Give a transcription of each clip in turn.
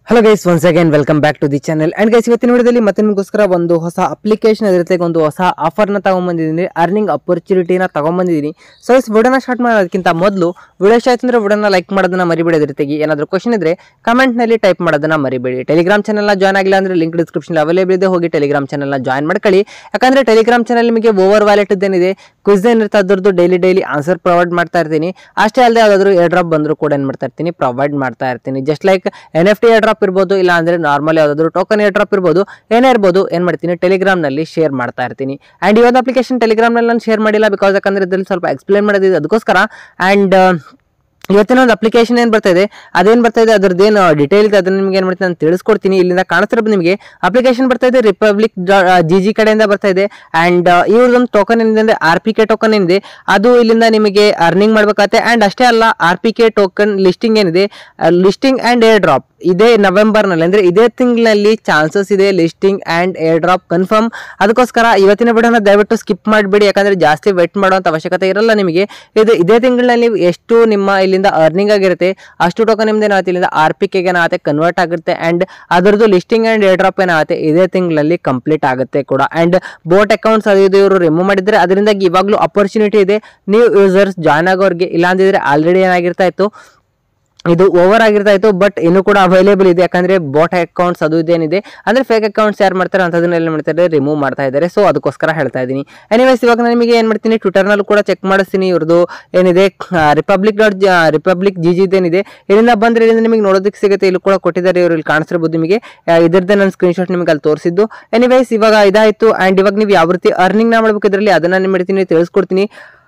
hello guys once again welcome back to the channel and guys ಇವತ್ತಿನ ವಿಡಿಯೋದಲ್ಲಿ ಮತ್ತೆ ನಿಮಗೋಸ್ಕರ ಒಂದು ಹೊಸ ಅಪ್ಲಿಕೇಶನ್ ಜೊತೆಗೆ ಒಂದು ಹೊಸ ಆಫರ್ನ ತಗೊಂಬಂದಿದ್ದೀನಿ ಅರ್ನಿಂಗ್ ಅಪರ್ಚುನಿಟಿನ ತಗೊಂಬಂದಿದ್ದೀನಿ ಸೊ ಇಸ್ ವಿಡಿಯೋನ ಸ್ಟಾರ್ಟ್ ಮಾಡೋದಕ್ಕಿಂತ ಮೊದಲು ವಿಡಿಯೋ ಇಷ್ಟ ಆಯ್ತು ಅಂದ್ರೆ ವಿಡಿಯೋನ ಲೈಕ್ ಮಾಡೋದನ್ನ ಮರಿಬೇಡಿ ಅದ್ರ ಜೊತೆಗೆ ಏನಾದರೂ ಕ್ವಶನ್ ಇದ್ರೆ ಕಮೆಂಟ್ನಲ್ಲಿ ಟೈಪ್ ಮಾಡೋದನ್ನ ಮರಿಬೇಡಿ ಟೆಲಿಗ್ರಾಮ್ ಚಾನಲ್ನ ಜಾಯ್ನ್ ಆಗಿಲ್ಲ ಅಂದ್ರೆ ಲಿಂಕ್ ಡಿಸ್ಕ್ರಿಪ್ಷನ್ ಅವೈಲೇಬಲ್ ಇದೆ ಹೋಗಿ ಟೆಲಿಗ್ರಾಮ್ ಚಾನಲ್ನ ಜಾಯ್ನ್ ಮಾಡ್ಕೊಳ್ಳಿ ಯಾಕಂದ್ರೆ ಟೆಲಿಗ್ರಾಮ್ ಚಾನಲ್ ನಿಮಗೆ ಓವರ್ ವ್ಯಾಲೆಟ್ ಏನಿದೆ ಕ್ವಿಸ್ ಏನಿರುತ್ತೆ ಅದ್ರದ್ದು ಡೈಲಿ ಡೈಲಿ ಆನ್ಸರ್ ಪ್ರೊವೈಡ್ ಮಾಡ್ತಾ ಇರ್ತೀನಿ ಅಷ್ಟೇ ಅಲ್ಲದೆ ಯಾವ್ದಾದ್ರು ಏರ್ ಡ್ರಾಪ್ ಬಂದರೂ ಕೂಡ ಏನು ಮಾಡ್ತಾ ಇರ್ತೀನಿ ಪ್ರೊವೈಡ್ ಮಾಡ್ತಾ ಇರ್ತೀನಿ just like N F T airdrop ಇರ್ಬೋದು ಇಲ್ಲ ಅಂದ್ರೆ ನಾರ್ಮಲ್ ಯಾವ್ದಾದ್ರು ಟೋಕನ್ ಏರ್ ಡ್ರಾಪ್ ಇರ್ಬೋದು ಏನೇ ಇರ್ಬೋದು ಏನು ಮಾಡ್ತೀನಿ ಟೆಲಿಗ್ರಾಮ್ನಲ್ಲಿ ಶೇರ್ ಮಾಡ್ತಾ ಇರ್ತೀನಿ ಆ್ಯಂಡ್ ಈ ಒಂದು ಅಪ್ಲಿಕೇಶನ್ ಟೆಲಿಗ್ರಾಮ್ನಲ್ಲಿ ನಾನು ಶೇರ್ ಮಾಡಿಲ್ಲ ಬಿಕಾಸ್ ಯಾಕಂದ್ರೆ ಇದ್ರಲ್ಲಿ ಸ್ವಲ್ಪ ಎಕ್ಸ್ಪ್ಲೇನ್ ಮಾಡೋದಿದೆ ಅದಕ್ಕೋಸ್ಕರ ಆ್ಯಂಡ್ ಇವತ್ತಿನ ಒಂದು ಅಪ್ಲಿಕೇಶನ್ ಏನು ಬರ್ತಾ ಇದೆ ಅದೇನು ಬರ್ತಾ ಇದೆ ಅದ್ರದ್ದೇನು ಡಿಟೇಲ್ ಇದೆ ಅದನ್ನ ನಿಮ್ಗೆ ಏನು ಮಾಡ್ತೀನಿ ನಾನು ತಿಳಿಸ್ಕೊಡ್ತೀನಿ ಇಲ್ಲಿಂದ ಕಾಣಿಸ್ತಿರೋದು ನಿಮಗೆ ಅಪ್ಲಿಕೇಶನ್ ಬರ್ತಾ ಇದೆ ರಿಪಬ್ಲಿಕ್ ಜಿ ಜಿ ಕಡೆಯಿಂದ ಬರ್ತಾ ಇದೆ ಆ್ಯಂಡ್ ಇವ್ರದೊಂದು ಟೋಕನ್ ಏನಿದೆ ಅಂದರೆ ಆರ್ ಪಿ ಕೆ ಟೋಕನ್ ಏನಿದೆ ಅದು ಇಲ್ಲಿಂದ ನಿಮಗೆ ಅರ್ನಿಂಗ್ ಮಾಡ್ಬೇಕಾಗತ್ತೆ ಆ್ಯಂಡ್ ಅಷ್ಟೇ ಅಲ್ಲ R P K token listing ಏನಿದೆ ಲಿಸ್ಟಿಂಗ್ ಆ್ಯಂಡ್ ಏರ್ ಡ್ರಾಪ್ ಇದೇ ನವೆಂಬರ್ನಲ್ಲಿ ಅಂದರೆ ಇದೇ ತಿಂಗಳಲ್ಲಿ ಚಾನ್ಸಸ್ ಇದೆ listing and airdrop confirm ಅದಕ್ಕೋಸ್ಕರ ಇವತ್ತಿನ ವಿಡಿಯೋನ ದಯವಿಟ್ಟು ಸ್ಕಿಪ್ ಮಾಡಬೇಡಿ ಯಾಕಂದರೆ ಜಾಸ್ತಿ ವೆಯ್ಟ್ ಮಾಡುವಂಥ ಅವಶ್ಯಕತೆ ಇರಲ್ಲ ನಿಮಗೆ ಇದು ಇದೇ ತಿಂಗಳಲ್ಲಿ ಎಷ್ಟು ನಿಮ್ಮ ಇಲ್ಲಿಂದ ಅರ್ನಿಂಗ್ ಆಗಿರುತ್ತೆ ಅಷ್ಟು ಟೋಕನ್ ನಿಮ್ದು ಏನಾಗುತ್ತೆ ಇಲ್ಲಿಂದ ಆರ್ ಪಿ ಕೆಗೆ ಏನಾಗುತ್ತೆ ಕನ್ವರ್ಟ್ ಆಗುತ್ತೆ ಆ್ಯಂಡ್ ಅದರದ್ದು ಲಿಸ್ಟಿಂಗ್ ಆ್ಯಂಡ್ ಏರ್ ಡ್ರಾಪ್ ಏನಾಗುತ್ತೆ ಇದೇ ತಿಂಗಳಲ್ಲಿ ಕಂಪ್ಲೀಟ್ ಆಗುತ್ತೆ ಕೂಡ ಆ್ಯಂಡ್ ಬೋಟ್ ಅಕೌಂಟ್ಸ್ ಅದು ಇದು ಇವರು ರಿಮೂವ್ ಮಾಡಿದರೆ ಅದರಿಂದಾಗಿ ಇವಾಗಲೂ ಅಪರ್ಚುನಿಟಿ ಇದೆ ನೀವು ಯೂಸರ್ಸ್ ಜಾಯ್ನ್ ಆಗೋರಿಗೆ ಇಲ್ಲಾಂದಿದ್ರೆ ಆಲ್ರೆಡಿ ಏನಾಗಿರ್ತಾ ಇತ್ತು ಇದು ಓವರ್ ಆಗಿರ್ತಾ ಇತ್ತು ಬಟ್ ಇನ್ನೂ ಕೂಡ ಅವೈಲೇಬಲ್ ಇದೆ ಯಾಕಂದ್ರೆ ಬೋಟ್ ಅಕೌಂಟ್ಸ್ ಅದು ಇದೇನಿದೆ ಅಂದ್ರೆ ಫೇಕ್ ಅಕೌಂಟ್ಸ್ ಯಾರು ಮಾಡ್ತಾರೆ ಅಂಥದನ್ನ ಏನು ಮಾಡ್ತಾರೆ ರಿಮೂವ್ ಮಾಡ್ತಾ ಇದ್ದಾರೆ ಸೊ ಅದಕ್ಕೋಸ್ಕರ ಹೇಳ್ತಾ ಇದ್ದೀನಿ ಎನಿವೇಸ್ ಇವಾಗ ನಾನು ನಿಮಗೆ ಏನು ಮಾಡ್ತೀನಿ ಟ್ವಿಟರ್ನಲ್ಲೂ ಕೂಡ ಚೆಕ್ ಮಾಡಿಸ್ತೀನಿ ಇವ್ರದ್ದು ಏನಿದೆ Republic dot Republic G G ಏನಿದೆ ಇಲ್ಲಿಂದ ಬಂದ್ರೆ ಇಲ್ಲಿಂದ ನಿಮಗೆ ನೋಡೋದಕ್ಕೆ ಸಿಗುತ್ತೆ ಇಲ್ಲಿ ಕೂಡ ಕೊಟ್ಟಿದ್ದಾರೆ ಇವರು ಇಲ್ಲಿ ಕಾಣಿಸ್ತಿರ್ಬೋದು ನಿಮಗೆ ಆ, ಇದ್ರದ್ದೇ ನಾನು ಸ್ಕ್ರೀನ್ಶಾಟ್ ನಿಮಗೆ ಅಲ್ಲಿ ತೋರಿಸಿದ್ದು ಎನಿವೇಸ್ ಇವಾಗ ಇದಾಯಿತು ಆ್ಯಂಡ್ ಇವಾಗ ನೀವು ಯಾವ ರೀತಿ ಅರ್ನಿಂಗ್ನ ಮಾಡ್ಬೇಕು ಇದರಲ್ಲಿ ಅದನ್ನ ನಾನು ಮಾಡ್ತೀನಿ ತಿಳಿಸ್ಕೊಡ್ತೀನಿ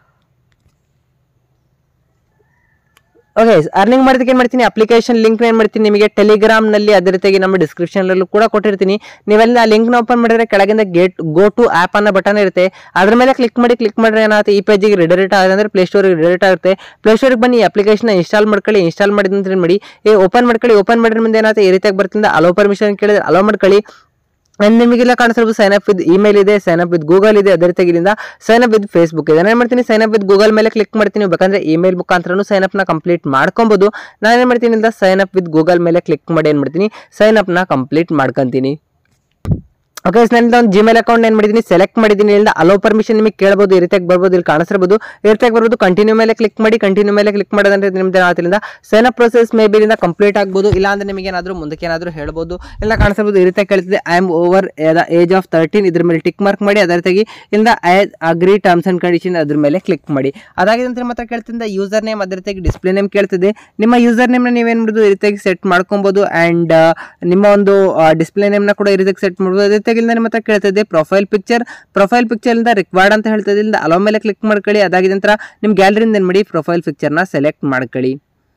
ಓಕೆ ಅರ್ನಿಂಗ್ ಮಾಡೋದಕ್ಕೆ ಏನು ಮಾಡ್ತೀನಿ ಅಪ್ಲಿಕೇಶನ್ ಲಿಂಕ್ ಏನು ಮಾಡ್ತೀನಿ ನಿಮಗೆ ಟೆಲಿಗ್ರಾಮ್ನಲ್ಲಿ ಅದೇ ರೀತಿಯಾಗಿ ನಮ್ಮ ಡಿಸ್ಕ್ರಿಪ್ಷನಲ್ಲೂ ಕೂಡ ಕೊಟ್ಟಿರ್ತೀನಿ ನೀವೆಲ್ಲ ಆ ಲಿಂಕ್ನ ಓಪನ್ ಮಾಡಿದ್ರೆ ಕೆಳಗಿಂದ ಗೇಟ್ ಗೋ ಟು ಆ್ಯಪ್ ಅನ್ನೋ ಬಟನ್ ಇರುತ್ತೆ ಅದ್ರ ಮೇಲೆ ಕ್ಲಿಕ್ ಮಾಡಿ ಕ್ಲಿಕ್ ಮಾಡಿದ್ರೆ ಏನಾಗುತ್ತೆ ಈ ಪೇಜಿಗೆ ರಿಡೈರೆಕ್ಟ್ ಆಗುತ್ತೆ ಅಂದರೆ ಪ್ಲೇಸ್ಟೋರಿಗೆ ರಿಡೈರೆಕ್ಟ್ ಆಗುತ್ತೆ ಪ್ಲೇಸ್ಟೋರಿಗೆ ಬನ್ನಿ ಅಪ್ಲಿಕೇಶನ್ ಇನ್ಸ್ಟಾಲ್ ಮಾಡ್ಕೊಳ್ಳಿ ಇನ್ಸ್ಟಾಲ್ ಮಾಡಿದ ನಂತರ ಏನು ಮಾಡಿ ಈ ಓಪನ್ ಮಾಡ್ಕೊಳ್ಳಿ ಓಪನ್ ಮಾಡಿದ್ರೆ ಮುಂದೆ ಏನಾಗುತ್ತೆ ಈ ರೀತಿಯಾಗಿ ಬರ್ತಿಂದ ಅಲೋ ಪರ್ಮಿಷನ್ ಕೇಳಿದ್ರೆ ಅಲೋ ಮಾಡ್ಕೊಳ್ಳಿ ಅಂಡ್ ನಿಮಗೆಲ್ಲ ಕಾಣಿಸ್ತಿರ್ಬೋದು ಸೈನ್ ಅಪ್ ವಿತ್ ಇಮೇಲ್ ಇದೆ ಸೈನ್ ಅಪ್ ವಿತ್ ಗೂಗಲ್ ಇದೆ ಅದೇ ರೀತಿಯಾಗಿ ಇಲ್ಲಿಂದ ಸೈನ್ ಅಪ್ ವಿತ್ ಫೇಸ್ಬುಕ್ ಇದೆ ನಾನು ಏನು ಮಾಡ್ತೀನಿ ಸೈನ್ ಅಪ್ ವಿತ್ ಗೂಗಲ್ ಮೇಲೆ ಕ್ಲಿಕ್ ಮಾಡ್ತೀನಿ ಬೇಕಂದ್ರೆ ಇಮೇಲ್ ಮುಖಾಂತರನು ಸೈನ್ ಅಪ್ನ ಕಂಪ್ಲೀಟ್ ಮಾಡ್ಕೊಬೋದು ನಾನು ಏನು ಮಾಡ್ತೀನಿ ಇಲ್ಲಿಂದ ಸೈನ್ ಅಪ್ ವಿತ್ ಗೂಗಲ್ ಮೇಲೆ ಕ್ಲಿಕ್ ಮಾಡಿ ಏನು ಮಾಡ್ತೀನಿ ಸೈನ್ ಅಪ್ನ ಕಂಪ್ಲೀಟ್ ಮಾಡ್ಕೊತೀನಿ ಓಕೆ ನಾನು ಒಂದು ಜಿಮೇಲ್ ಅಕೌಂಟ್ ಏನು ಮಾಡಿದ್ದೀನಿ ಸೆಲೆಕ್ಟ್ ಮಾಡಿದ್ದೀನಿ ಇಲ್ಲಿಂದ ಅಲೋ ಪರ್ಮಿಷನ್ ನಿಮಗೆ ಕೇಳ್ಬೋದು ಈ ರೀತಿಯಾಗಿ ಬರ್ಬೋದು ಇಲ್ಲಿ ಕಾಣಿಸ್ತಿರ್ಬೋದು ಈ ರೀತಿಯಾಗಿ ಬರ್ಬೋದು ಕಂಟಿನ್ಯೂ ಮೇಲೆ ಕ್ಲಿಕ್ ಮಾಡಿ ಕಂಟಿನ್ಯೂ ಮೇಲೆ ಕ್ಲಿಕ್ ಮಾಡೋದಂದ್ರೆ ನಿಮ್ದು ಏನಾಗ್ತಿಲ್ಲ sign up process may be ಇಲ್ಲಿಂದ ಕಂಪ್ಲೀಟ್ ಆಗ್ಬೋದು ಇಲ್ಲ ಅಂದ್ರೆ ನಿಮಗೆ ಏನಾದರೂ ಮುಂದಕ್ಕೆ ಏನಾದರೂ ಹೇಳ್ಬೋದು ಇಲ್ಲ ಕಾಣಿಸ್ತಿರ್ಬೋದು ಈ ರೀತಿಯಾಗಿ ಕೇಳ್ತಿದೆ I am over the age of thirteen ಇದ್ರ ಮೇಲೆ ಟಿಕ್ ಮಾರ್ಕ್ ಮಾಡಿ ಅದೇ ರೀತಿಯಾಗಿ ಇಲ್ಲಿಂದ I agree terms and condition ಅದ್ರ ಮೇಲೆ ಕ್ಲಿಕ್ ಮಾಡಿ ಅದಾಗಿದೆ ನಂತರ ಮತ್ತೆ ಕೇಳ್ತಿದ್ದ ಯೂಸರ್ ನೇಮ್ ಅದೇ ರೀತಿಯಾಗಿ ಡಿಸ್ಪ್ಲೇ ನೇಮ್ ಕೇಳ್ತಿದೆ ನಿಮ್ಮ ಯೂಸರ್ ನೇಮ್ನ ನೀವೇನು ಮಾಡೋದು ಈ ರೀತಿಯಾಗಿ ಸೆಟ್ ಮಾಡ್ಕೊಬೋದು ಆ್ಯಂಡ್ ನಿಮ್ಮ ಒಂದು ಡಿಸ್ಪ್ಲೇ ನೇಮ್ನ ಕೂಡ ಈ ರೀತಿಯಾಗಿ ಸೆಟ್ ಮಾಡ್ಬೋದು ಅದೇ ರೀತಿಯಾಗಿ ಇಲ್ಲಿಂದ ನಿಮ್ಮ ಹತ್ರ ಕೇಳ್ತಿದ್ದೆ ಪ್ರೊಫೈಲ್ ಪಿಕ್ಚರ್ ಪ್ರೊಫೈಲ್ ಪಿಕ್ಚರಿಂದ ರಿಕ್ವೈರ್ಡ್ ಅಂತ ಹೇಳ್ತಿದ್ದೆ ಇಲ್ಲಿಂದ ಅಲೋ ಮೇಲೆ ಕ್ಲಿಕ್ ಮಾಡ್ಕೊಳ್ಳಿ ಅದಾಗಿದ ನಂತರ ನಿಮ್ಮ ಗ್ಯಾಲರಿಯಿಂದ ಏನು ಮಾಡಿ ಪ್ರೊಫೈಲ್ ಪಿಕ್ಚರ್ನ ಸೆಲೆಕ್ಟ್ ಮಾಡ್ಕೊಳ್ಳಿ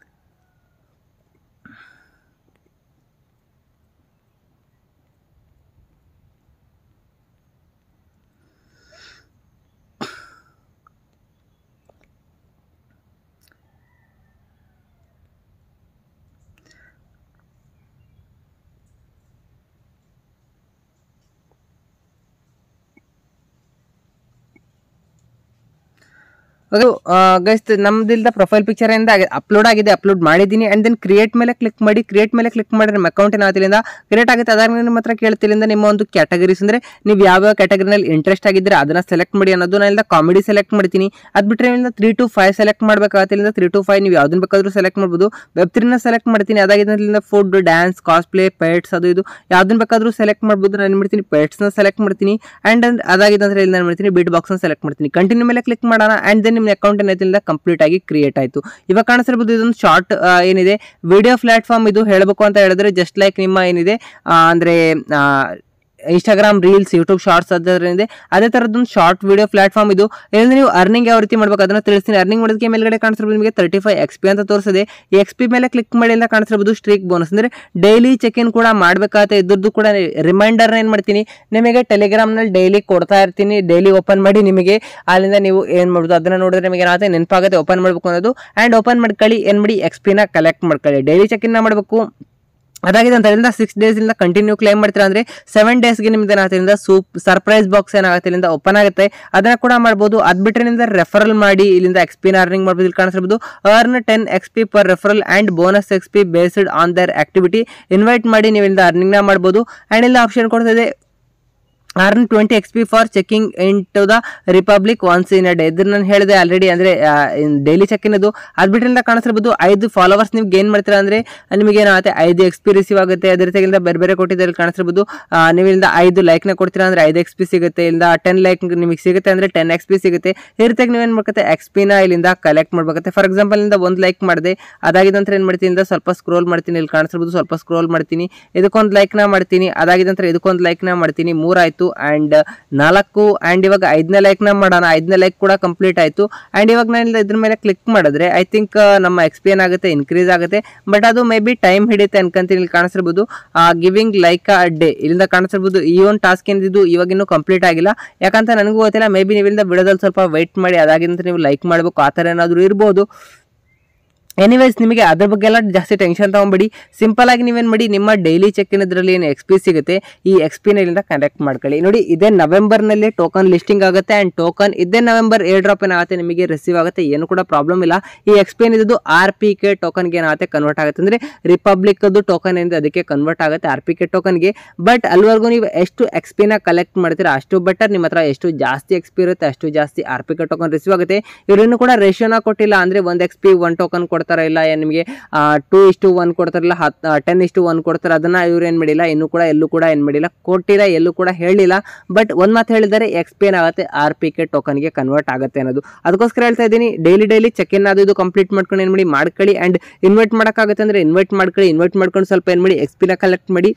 ಅದು ಗೈಸ್ ನಮ್ದಿಲ್ದ ಪ್ರೊಫೈಲ್ ಪಿಕ್ಚರ್ ಇಂದ ಅಪ್ಲೋಡ್ ಆಗಿದೆ ಅಪ್ಲೋಡ್ ಮಾಡಿದ್ದೀನಿ ಅಂಡ್ ದೆನ್ ಕ್ರಿಯೇಟ್ ಮೇಲೆ ಕ್ಲಿಕ್ ಮಾಡಿ ಕ್ರಿಯೇಟ್ ಮೇಲೆ ಕ್ಲಿಕ್ ಮಾಡಿದ್ರೆ ನಮ್ಮ ಅಕೌಂಟ್ ಏನಾಗ್ತಿಲ್ಲಿಂದ ಕ್ರಿಯೇಟ್ ಆಗುತ್ತೆ ಅದಾದ ನಿಮ್ಮ ಹತ್ರ ಕೇಳ್ತಿಲ್ಲಿಂದ ನಿಮ್ಮ ಒಂದು ಕ್ಯಾಟಗರೀಸ್ ಅಂದ್ರೆ ನೀವು ಯಾವ ಕ್ಯಾಟಗರಿನಲ್ಲಿ ಇಂಟ್ರೆಸ್ಟ್ ಆಗಿದ್ರೆ ಅದನ್ನ ಸೆಲೆಕ್ಟ್ ಮಾಡಿ ಅನ್ನೋದು ನಾನು ಇಲ್ಲಿಂದ ಕಾಮಿಡಿ ಸೆಲೆಕ್ಟ್ ಮಾಡ್ತೀನಿ ಅದು ಬಿಟ್ಟರೆ ಇಲ್ಲಿಂದ ತ್ರೀ ಟು ಫೈವ್ ಸೆಲೆಕ್ಟ್ ಮಾಡಬೇಕಾಗುತ್ತೆ ಇಲ್ಲಿಂದ ತ್ರೀ ಟು ಫೈವ್ ನೀವು ಯಾವ್ದನ್ನ ಬೇಕಾದ್ರೂ ಸೆಲೆಕ್ಟ್ ಮಾಡ್ಬೋದು ವೆಬ್ ತ್ರೀನ ಸೆಲೆಕ್ಟ್ ಮಾಡ್ತೀನಿ ಅದಾಗಿದೆ ಇಲ್ಲಿಂದ ಫುಡ್ ಡ್ಯಾನ್ಸ್ ಕಾಸ್ಪ್ಲೇ ಪೇಟ್ಸ್ ಅದು ಇದು ಯಾವ್ದನ್ನ ಬೇಕಾದ್ರೂ ಸೆಲೆಕ್ಟ್ ಮಾಡ್ಬೋದು ನಾನು ಏನು ಮಾಡ್ತೀನಿ ಪೇಟ್ಸ್ನ ಸೆಲೆಕ್ಟ್ ಮಾಡ್ತೀನಿ ಆ್ಯಂಡ್ ಅದಾಗಿದೆ ಅಂದ್ರೆ ಇಲ್ಲಿ ನಾನು ಮಾಡ್ತೀನಿ ಬಿಟ್ ಬಾಕ್ಸ್ನ ಸೆಲೆಕ್ಟ್ ಮಾಡ್ತೀನಿ ಕಂಟಿನ್ಯೂ ಮೇಲೆ ಕ್ಲಿಕ್ ಮಾಡೋಣ ಆ್ಯಂಡ್ ದೆನ್ ನಿಮ್ಮ ಅಕೌಂಟ್ ಏನೈತಿಲ್ಲ ಕಂಪ್ಲೀಟ್ ಆಗಿ ಕ್ರಿಯೇಟ್ ಆಯಿತು ಇವಾಗ ಕಾಣಿಸಿರ್ಬೋದು ಇದೊಂದು ಶಾರ್ಟ್ ಏನಿದೆ ವಿಡಿಯೋ ಪ್ಲಾಟ್ಫಾರ್ಮ್ ಇದು ಹೇಳಬೇಕು ಅಂತ ಹೇಳಿದ್ರೆ ಜಸ್ಟ್ ಲೈಕ್ ನಿಮ್ಮ ಏನಿದೆ ಆ, ಅಂದ್ರೆ ಆ, ಇನ್ಸ್ಟಾಗ್ರಾಮ್ ರೀಲ್ಸ್ ಯೂಟ್ಯೂಬ್ ಶಾರ್ಟ್ಸ್ ಅದರಿಂದ ಅದೇ ಥರದ್ದೊಂದು ಶಾರ್ಟ್ ವಿಡಿಯೋ ಪ್ಲಾಟ್ಫಾರ್ಮ್ ಇದು ಏನಂದ್ರೆ ನೀವು ಅರ್ನಿಂಗ್ ಯಾವ ರೀತಿ ಮಾಡ್ಬೇಕು ಅದನ್ನ ತಿಳಿಸ್ತೀನಿ ಅರ್ನಿಂಗ್ ಮಾಡೋದಕ್ಕೆ ಮೇಲ್ಗಡೆ ಕಾಣಿಸಿರ್ಬೋದು ನಿಮಗೆ ತರ್ಟಿ ಫೈವ್ ಎಕ್ಸ್ ಪಿ ಅಂತ ತೋರಿಸಿದೆ ಈ ಎಕ್ಸ್ ಪಿ ಮೇಲೆ ಕ್ಲಿಕ್ ಮಾಡಿ ಎಲ್ಲ ಕಾಣಿಸಿರ್ಬೋದು ಸ್ಟ್ರೀಕ್ ಬೋನಸ್ ಅಂದ್ರೆ ಡೈಲಿ ಚೆಕ್ ಇನ್ ಕೂಡ ಮಾಡಬೇಕಾಗುತ್ತೆ ಇದ್ರದ್ದು ಕೂಡ ರಿಮೈಂಡರ್ನ ಏನು ಮಾಡ್ತೀನಿ ನಿಮಗೆ ಟೆಲಿಗ್ರಾಮ್ನಲ್ಲಿ ಡೈಲಿ ಕೊಡ್ತಾ ಇರ್ತೀನಿ ಡೈಲಿ ಓಪನ್ ಮಾಡಿ ನಿಮಗೆ ಅಲ್ಲಿಂದ ನೀವು ಏನು ಮಾಡ್ಬೋದು ಅದನ್ನ ನೋಡಿದ್ರೆ ನಿಮಗೆ ಏನಾಗುತ್ತೆ ನೆನಪಾಗುತ್ತೆ ಓಪನ್ ಮಾಡಬೇಕು ಅನ್ನೋದು ಆ್ಯಂಡ್ ಓಪನ್ ಮಾಡ್ಕೊಳ್ಳಿ ಏನು ಮಾಡಿ ಎಕ್ಸ್ ಪಿನ ಕಲೆಕ್ಟ್ ಮಾಡ್ಕೊಳ್ಳಿ ಡೈಲಿ ಚೆಕ್ ಇನ್ನ ಮಾಡಬೇಕು ಅದಾಗಿದೆ ಅಂತ ಇದರಿಂದ ಸಿಕ್ಸ್ ಡೇಸ್ ಇಂದ ಕಂಟಿನ್ಯೂ ಕ್ಲೈಮ್ ಮಾಡ್ತೀರಾ ಅಂದ್ರೆ ಸೆವೆನ್ ಡೇಸ್ಗೆ ನಿಮ್ದು ಏನಾಗುತ್ತೆ ಇದರಿಂದ ಸೂಪ್ ಸರ್ಪ್ರೈಸ್ ಬಾಕ್ಸ್ ಏನಾಗುತ್ತೆ ಇಲ್ಲಿಂದ ಓಪನ್ ಆಗುತ್ತೆ ಅದನ್ನ ಕೂಡ ಮಾಡ್ಬೋದು ಅದ್ ಬಿಟ್ಟರೆ ನಿಮ್ದು ರೆಫರಲ್ ಮಾಡಿ ಇಲ್ಲಿಂದ ಎಕ್ಸ್ಪಿನ ಅರ್ನಿಂಗ್ ಮಾಡ್ಬೋದು ಇಲ್ಲಿ ಕಾಣಿಸಿರ್ಬೋದು earn ten X P per referral and bonus X P based on their activity invite ಮಾಡಿ ನೀವು ಇಲ್ಲಿಂದ ಅರ್ನಿಂಗ್ ನ ಮಾಡ್ಬೋದು ಅಂಡ್ ಇಲ್ಲ ಆಪ್ಷನ್ ಕೊಡ್ತಿದೆ earn twenty X P for checking in to the Republic once in a day ಇದನ್ನ ನಾನು ಹೇಳಿದೆ ಆಲ್ರೆಡಿ ಅಂದ್ರೆ ಡೈಲಿ ಚೆಕ್ ಇನ್ ಅದು ಅದು ಬಿಟ್ಟರಿಂದ ಕಾಣಿಸಿರ್ಬೋದು ಐದು ಫಾಲೋವರ್ಸ್ ನೀವು ಗೇನ್ ಮಾಡ್ತೀರಾ ಅಂದ್ರೆ ನಿಮಗೆ ಏನಾಗುತ್ತೆ ಐದು ಎಕ್ಸ್ ಪಿ ರಿಸೀವ್ ಆಗುತ್ತೆ ಅದೇ ರೀತಿಯಿಂದ ಬೇರೆ ಬೇರೆ ಕೊಟ್ಟಿದ್ದಾರೆ ಕಾಣಿಸಿರ್ಬೋದು ಆ, ನೀವು ಇಲ್ಲಿಂದ ಐದು ಲೈಕ್ ನ ಕೊಡ್ತೀರಾ ಅಂದ್ರೆ ಐದು ಎಕ್ಸ್ ಪಿ ಸಿಗುತ್ತೆ ಇಲ್ಲಿಂದ ಟೆನ್ ಲೈಕ್ ನಿಮಗೆ ಸಿಗುತ್ತೆ ಅಂದ್ರೆ ಟೆನ್ ಎಕ್ಸ್ ಪಿ ಸಿಗುತ್ತೆ ಈ ರೀತಿಯಾಗಿ ನೀವೇನು ಮಾಡ್ಕತ್ತೆ ಎಕ್ಸ್ ಪಿನ ಇಲ್ಲಿಂದ ಕಲೆಕ್ಟ್ ಮಾಡ್ಬೇಕತ್ತೆ ಫಾರ್ ಎಕ್ಸಾಂಪಲ್ ಇಂದ ಒಂದು ಲೈಕ್ ಮಾಡಿದೆ ಅದಾಗಿದ ನಂತರ ಏನು ಮಾಡ್ತೀನಿ ಇಂದ ಸ್ವಲ್ಪ ಸ್ಕ್ರೋಲ್ ಮಾಡ್ತೀನಿ ಇಲ್ಲಿ ಕಾಣಿಸಿರ್ಬೋದು ಸ್ವಲ್ಪ ಸ್ಕ್ರೋಲ್ ಮಾಡ್ತೀನಿ ಇದಕ್ಕೊಂದು ಲೈಕ್ ನ ಮಾಡ್ತೀನಿ ಅದಾಗಿದ ನಂತರ ಇದಕ್ಕೊಂದು ಲೈಕ್ ನ ಮಾಡ್ತೀನಿ ಮೂರಾಯ್ತು ಅಂಡ್ ನಾಲ್ಕು ಅಂಡ್ ಇವಾಗ ಐದನೇ ಲೈಕ್ ನ ಮಾಡೋಣ ಐದನೇ ಲೈಕ್ ಕೂಡ ಕಂಪ್ಲೀಟ್ ಆಯ್ತು ಅಂಡ್ ಇವಾಗ ನಾನು ಇದ್ರ ಮೇಲೆ ಕ್ಲಿಕ್ ಮಾಡಿದ್ರೆ ಐ ಥಿಂಕ್ ನಮ್ಮ ಎಕ್ಸ್ ಪಿ ಏನಾಗುತ್ತೆ ಇನ್ಕ್ರೀಸ್ ಆಗುತ್ತೆ ಬಟ್ ಅದು ಮೇ ಬಿ ಟೈಮ್ ಹಿಡಿಯುತ್ತೆ ಅನ್ಕೊಂತೀನಿ ಇಲ್ಲಿ ಕಾಣಿಸಿರ್ಬೋದು ಗಿವಿಂಗ್ ಲೈಕ್ ಅ ಡೇ ಇಲ್ಲಿಂದ ಕಾಣಿಸಿರ್ಬೋದು ಈ ಒಂದು ಟಾಸ್ಕ್ ಏನಿದ್ದು ಇವಾಗ ಇನ್ನೂ ಕಂಪ್ಲೀಟ್ ಆಗಿಲ್ಲ ಯಾಕಂತ ನನಗೂ ಗೊತ್ತಿಲ್ಲ ಮೇ ಬಿ ನೀವು ಇಲ್ಲಿಂದ ಬಿಡೋದಲ್ಲಿ ಸ್ವಲ್ಪ ವೆಯ್ಟ್ ಮಾಡಿ ಅದಾಗಿಂದ ನೀವು ಲೈಕ್ ಮಾಡಬೇಕು ಆ ಥರ ಏನಾದರೂ ಇರ್ಬೋದು ಎನಿವೇಸ್ ನಿಮಗೆ ಅದ್ರ ಬಗ್ಗೆ ಎಲ್ಲ ಜಾಸ್ತಿ ಟೆನ್ಷನ್ ತಗೊಂಬೇಡಿ ಸಿಂಪಲ್ ಆಗಿ ನೀವೇನು ಮಾಡಿ ನಿಮ್ಮ ಡೈಲಿ ಚೆಕ್ ಇದರಲ್ಲಿ ಏನು ಎಕ್ಸ್ ಪಿ ಸಿಗುತ್ತೆ ಈ ಎಕ್ಸ್ ಪಿ ಇಲ್ಲಿಂದ ಕನೆಕ್ಟ್ ಮಾಡ್ಕೊಳ್ಳಿ ನೋಡಿ ಇದೇ ನವೆಂಬರ್ನಲ್ಲಿ ಟೋಕನ್ ಲಿಸ್ಟಿಂಗ್ ಆಗುತ್ತೆ ಆ್ಯಂಡ್ ಟೋಕನ್ ಇದೇ ನವೆಂಬರ್ ಏರ್ ಡ್ರಾಪ್ ಏನಾಗುತ್ತೆ ನಿಮಗೆ ರಿಸೀವ್ ಆಗುತ್ತೆ ಏನು ಕೂಡ ಪ್ರಾಬ್ಲಮ್ ಇಲ್ಲ ಈ ಎಕ್ಸ್ ಪಿ ಏನಿದ್ದು ಆರ್ ಪಿ ಕೆ ಟೋಕನ್ಗೆ ಏನಾಗುತ್ತೆ ಕನ್ವರ್ಟ್ ಆಗುತ್ತೆ ಅಂದರೆ ರಿಪಬ್ಲಿಕ್ದು ಟೋಕನ್ ಏನಿದೆ ಅದಕ್ಕೆ ಕನ್ವರ್ಟ್ ಆಗುತ್ತೆ ಆರ್ ಪಿ ಕೆ ಟೋಕನ್ಗೆ ಬಟ್ ಅಲ್ಲಿವರೆಗೂ ನೀವು ಎಷ್ಟು ಎಕ್ಸ್ ಪಿನ ಕಲೆಕ್ಟ್ ಮಾಡ್ತೀರಾ ಅಷ್ಟು ಬೆಟರ್ ನಿಮ್ಮ ಹತ್ರ ಎಷ್ಟು ಜಾಸ್ತಿ ಎಕ್ಸ್ ಪಿ ಇರುತ್ತೆ ಅಷ್ಟು ಜಾಸ್ತಿ R P K token receive ಆಗುತ್ತೆ ಇವ್ರಿನ್ನೂ ಕೂಡ ರೇಷಿಯೋನ ಕೊಟ್ಟಿಲ್ಲ ಅಂದರೆ ಒಂದು ಎಕ್ಸ್ ಪಿ ಒನ್ ಟೋಕನ್ ಕೊಡ್ತಾರ ಇಲ್ಲ ಏನ್ ನಿಮಗೆ ಟೂ ಇಷ್ಟು ಒನ್ ಕೊಡ್ತಾರಲ್ಲ ಹತ್ ಟೆನ್ ಇಷ್ಟು ಒನ್ ಕೊಡ್ತಾರೆ ಅದನ್ನ ಇವ್ರು ಏನು ಮಾಡಿಲ್ಲ ಇನ್ನೂ ಕೂಡ ಎಲ್ಲೂ ಕೂಡ ಏನು ಮಾಡಿಲ್ಲ ಕೊಟ್ಟಿಲ್ಲ ಎಲ್ಲೂ ಕೂಡ ಹೇಳಿಲ್ಲ ಬಟ್ ಒಂದು ಮಾತು ಹೇಳಿದರೆ ಎಕ್ಸ್ ಪಿ ಏನಾಗುತ್ತೆ ಆರ್ ಪಿ ಕೆ ಟೋಕನ್ಗೆ ಕನ್ವರ್ಟ್ ಆಗುತ್ತೆ ಅನ್ನೋದು ಅದಕ್ಕೋಸ್ಕರ ಹೇಳ್ತಾ ಇದ್ದೀನಿ ಡೈಲಿ ಡೈಲಿ ಚೆಕ್ ಇನ್ ಅದು ಇದು ಕಂಪ್ಲೀಟ್ ಮಾಡ್ಕೊಂಡು ಏನು ಮಾಡಿ ಮಾಡ್ಕೊಳ್ಳಿ ಆ್ಯಂಡ್ ಇನ್ವೈಟ್ ಮಾಡೋಕ್ಕಾಗುತ್ತೆ ಅಂದರೆ ಇನ್ವೈಟ್ ಮಾಡ್ಕೊಳ್ಳಿ ಇನ್ವೈಟ್ ಮಾಡ್ಕೊಂಡು ಸ್ವಲ್ಪ ಏನು ಮಾಡಿ ಎಕ್ಸ್ ಪಿನ ಕಲೆಕ್ಟ್ ಮಾಡಿ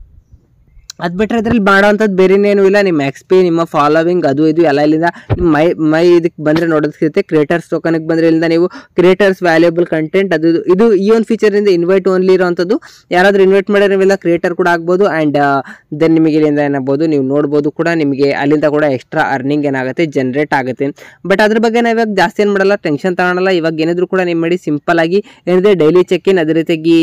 ಅದು ಬಿಟ್ಟರೆ ಇದ್ರಲ್ಲಿ ಮಾಡೋವಂಥದ್ದು ಬೇರೆನೇನು ಇಲ್ಲ ನಿಮ್ಮ ಎಕ್ಸ್ ಪಿ ನಿಮ್ಮ ಫಾಲೋವಿಂಗ್ ಅದು ಇದು ಎಲ್ಲ ಇಲ್ಲಿಂದ ನಿಮ್ಮ ಮೈ ಮೈ ಇದಕ್ಕೆ ಬಂದರೆ ನೋಡೋದಕ್ಕೆ ಕ್ರಿಯೇಟರ್ಸ್ ಟೋಕನ್ಗೆ ಬಂದರೆ ಇಲ್ಲಿಂದ ನೀವು ಕ್ರಿಯೇಟರ್ಸ್ ವ್ಯಾಲ್ಯೂಬಲ್ ಕಂಟೆಂಟ್ ಅದು ಇದು ಇದು ಈ ಒಂದು ಫೀಚರಿಂದ ಇನ್ವೈಟ್ ಓನ್ಲಿ ಇರೋವಂಥದ್ದು ಯಾರಾದರೂ ಇನ್ವೈಟ್ ಮಾಡಿದ್ರೆ ನೀವೆಲ್ಲ ಕ್ರಿಯೇಟರ್ ಕೂಡ ಆಗ್ಬೋದು ಆ್ಯಂಡ್ ದೆನ್ ನಿಮಗೆ ಇಲ್ಲಿಂದ ಏನಾಗ್ಬೋದು ನೀವು ನೋಡ್ಬೋದು ಕೂಡ ನಿಮಗೆ ಅಲ್ಲಿಂದ ಕೂಡ ಎಕ್ಸ್ಟ್ರಾ ಅರ್ನಿಂಗ್ ಏನಾಗುತ್ತೆ ಜನ್ರೇಟ್ ಆಗುತ್ತೆ ಬಟ್ ಅದ್ರ ಬಗ್ಗೆ ನಾವು ಇವಾಗ ಜಾಸ್ತಿ ಏನು ಮಾಡಲ್ಲ ಟೆನ್ಷನ್ ತಗೊಳಲ್ಲ ಇವಾಗ ಏನಿದ್ರು ಕೂಡ ನೀವು ಮಾಡಿ ಸಿಂಪಲ್ ಆಗಿ ಏನಿದೆ ಡೈಲಿ ಚೆಕ್ ಇನ್ ಅದೇ ರೀತಿಯಾಗಿ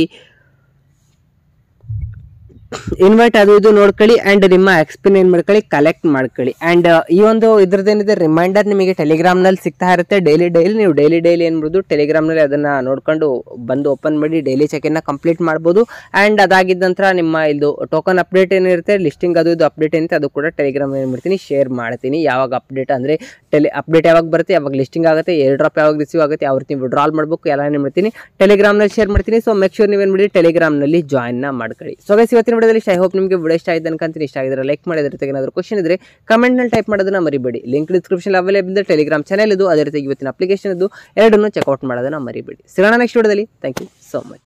ಇನ್ವೈಟ್ ಅದು ಇದು ನೋಡ್ಕೊಳ್ಳಿ ಆ್ಯಂಡ್ ನಿಮ್ಮ ಎಕ್ಸ್ಪಿನ್ ಏನು ಮಾಡ್ಕೊಳ್ಳಿ ಕಲೆಕ್ಟ್ ಮಾಡ್ಕೊಳ್ಳಿ ಆ್ಯಂಡ್ ಈ ಒಂದು ಇದ್ರದ್ದೇನಿದೆ ರಿಮೈಂಡರ್ ನಿಮಗೆ ಟೆಲಿಗ್ರಾಮ್ನಲ್ಲಿ ಸಿಗ್ತಾ ಇರುತ್ತೆ ಡೈಲಿ ಡೈಲಿ ನೀವು ಡೈಲಿ ಡೈಲಿ ಏನ್ಬೋದು ಟೆಲಿಗ್ರಾಮ್ನಲ್ಲಿ ಅದನ್ನು ನೋಡ್ಕೊಂಡು ಬಂದು ಓಪನ್ ಮಾಡಿ ಡೈಲಿ ಚೆಕಿನ ಕಂಪ್ಲೀಟ್ ಮಾಡ್ಬೋದು ಆ್ಯಂಡ್ ಅದಾಗಿದ್ದ ನಂತರ ನಿಮ್ಮ ಇದು ಟೋಕನ್ ಅಪ್ಡೇಟ್ ಏನಿರುತ್ತೆ ಲಿಸ್ಟಿಂಗ್ ಅದು ಇದು ಅಪ್ಡೇಟ್ ಏನಿರುತ್ತೆ ಅದು ಕೂಡ ಟೆಲಿಗ್ರಾಮ್ ಏನು ಮಾಡ್ತೀನಿ ಶೇರ್ ಮಾಡ್ತೀನಿ ಯಾವಾಗ ಅಪ್ಡೇಟ್ ಅಂದರೆ ಟೆಲಿ ಅಪ್ಡೇಟ್ ಯಾವಾಗ ಬರುತ್ತೆ ಯಾವಾಗ ಲಿಸ್ಟಿಂಗ್ ಆಗುತ್ತೆ ಏರ್ ಡ್ರಾಪ್ ಯಾವಾಗ ರಿಸೀವ್ ಆಗುತ್ತೆ ಯಾವ ರೀತಿ ವಿಡ್ರಾಲ್ ಮಾಡಬೇಕು ಎಲ್ಲ ಏನು ಮಾಡ್ತೀನಿ ಟೆಲಿಗ್ರಾಮ್ನಲ್ಲಿ ಶೇರ್ ಮಾಡ್ತೀನಿ ಸೊ ಮೇಕ್ ಶೂರ್ ನೀವೇನು ಮಾಡಿ ಟೆಲಿಗ್ರಾಮ್ನಲ್ಲಿ ಜಾಯ್ನ ಮಾಡ್ಕೊಳ್ಳಿ ಸೊ ಗೈಸ್ ಇವತ್ತಿನ ವಿಡಿಯೋದಲ್ಲಿ ಐ ಹೋಪ್ ನಿಮಗೆ ವಿಡಿಯೋ ಇಷ್ಟ ಆಯ್ತು ಅನ್ಕೊಂತೀನಿ ಇಷ್ಟ ಆಗಿದ್ರೆ ಲೈಕ್ ಮಾಡಿದ್ರೆ ಜೊತೆಗೆ ಏನಾದರೂ ಕ್ವಶನ್ ಇದ್ರೆ ಕಮೆಂಟ್ನಲ್ಲಿ ಟೈಪ್ ಮಾಡೋದನ್ನ ಮರಿಬೇಡಿ ಲಿಂಕ್ ಡಿಸ್ಕ್ರಿಪ್ಷನ್ ಅವೈಲೇಬಲ್ ಇದೆ ಟೆಲಿಗ್ರಾಮ್ ಚಾನಲ್ ಇದು ಅದೇ ರೀತಿ ಇವತ್ತಿನ ಅಪ್ಲಿಕೇಶನ್ ಇದು ಎರಡನ್ನೂ ಚೆಕ್ಔಟ್ ಮಾಡೋದನ್ನ ಮರಿಬೇಡಿ ಸಿಗೋಣ ನೆಕ್ಸ್ಟ್ ವಿಡಿಯೋದಲ್ಲಿ ಥ್ಯಾಂಕ್ ಯು ಸೊ ಮಚ್